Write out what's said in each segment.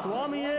சுவாமியே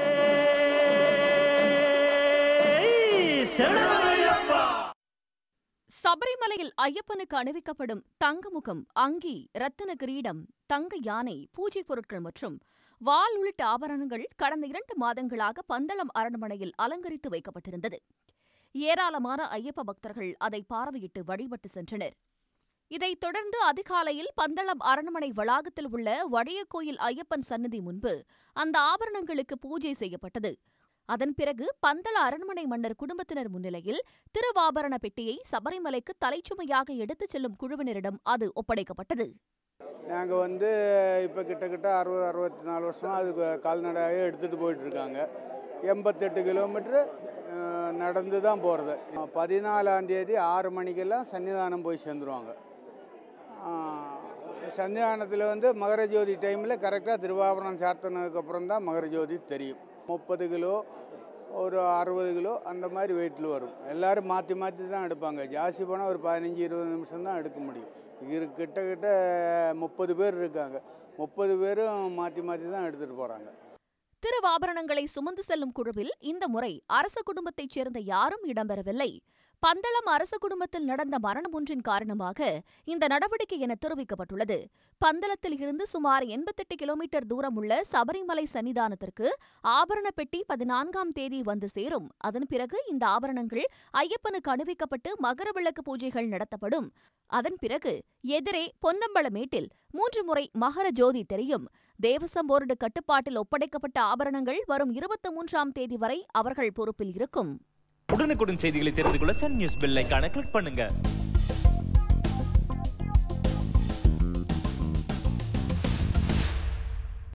சரணமையப்பா சபரிமலையில் ஐயப்பனுக்கு அணிவிக்கப்படும் தங்கமுகம் அங்கி ரத்தின கிரீடம் தங்க யானை பூஜை பொருட்கள் மற்றும் வாள் உள்ளிட்ட ஆபரணங்கள் கடந்த இரண்டு மாதங்களாக பந்தளம் அரண்மனையில் அலங்கரித்து வைக்கப்பட்டிருந்தது ஏராளமான ஐயப்ப பக்தர்கள் அதை பார்வையிட்டு வழிபட்டு சென்றனர் இதைத் தொடர்ந்து அதிகாலையில் பந்தளம் அரண்மனை வளாகத்தில் உள்ள வழியக்கோயில் ஐயப்பன் சன்னதி முன்பு அந்த ஆபரணங்களுக்கு பூஜை செய்யப்பட்டது அதன் பிறகு பந்தள அரண்மனை மன்னர் குடும்பத்தினர் முன்னிலையில் திருவாபரண பெட்டியை சபரிமலைக்கு தலைச்சுமையாக எடுத்துச் செல்லும் குழுவினரிடம் அது ஒப்படைக்கப்பட்டது நாங்கள் வந்து இப்போ கிட்டத்தட்ட அறுபது அறுபத்தி நாலு வருஷமாக அது கால்நடையாக எடுத்துகிட்டு போயிட்டுருக்காங்க எண்பத்தெட்டு கிலோமீட்ரு அஹ், நடந்து தான் போகிறது பதினாலாம் தேதி ஆறு மணிக்கெல்லாம் சன்னிதானம் போய் சேர்ந்துருவாங்க அஹ், சன்னிதானத்தில் வந்து மகர ஜோதி டைமில் கரெக்டாக திருவாபரணம் சார்த்தினதுக்கப்புறம் தான் மகர ஜோதி தெரியும் முப்பது கிலோ ஒரு அறுபது கிலோ அந்த மாதிரி வெயிட்டில் வரும் எல்லோரும் மாற்றி மாற்றி தான் எடுப்பாங்க ஜாஸ்தி போனால் ஒரு பதினஞ்சு இருபது நிமிஷம் தான் எடுக்க முடியும் இரு கிட்ட கிட்ட முப்பது பேர் இருக்காங்க முப்பது பேரும் மாற்றி மாற்றி தான் எடுத்துகிட்டு போகிறாங்க திருவாபரணங்களை சுமந்து செல்லும் குழுவில் இந்த முறை அரச குடும்பத்தைச் சேர்ந்த யாரும் இடம்பெறவில்லை பந்தளம் அரச குடும்பத்தில் நடந்த மரணம் ஒன்றின் காரணமாக இந்த நடவடிக்கை என தெரிவிக்கப்பட்டுள்ளது பந்தளத்தில் இருந்து சுமார் எண்பத்தெட்டு கிலோமீட்டர் தூரம் உள்ள சபரிமலை சன்னிதானத்திற்கு ஆபரண பெட்டி பதினான்காம் தேதி வந்து சேரும் அதன் பிறகு இந்த ஆபரணங்கள் ஐயப்பனுக்கு அணிவிக்கப்பட்டு மகர விளக்கு பூஜைகள் நடத்தப்படும் அதன் பிறகு எதிரே பொன்னம்பலமேட்டில் மூன்று முறை மகர ஜோதி தெரியும் தேவசம் போர்டு கட்டுப்பாட்டில் ஒப்படைக்கப்பட்ட ஆபரணங்கள் வரும் இருபத்தி மூன்றாம் தேதி வரை அவர்கள் பொறுப்பில் இருக்கும் உடனுக்குடன் செய்திகளை தெரிந்து கொள்ள சன் நியூஸ் பெல் ஐகானை கிளிக் பண்ணுங்க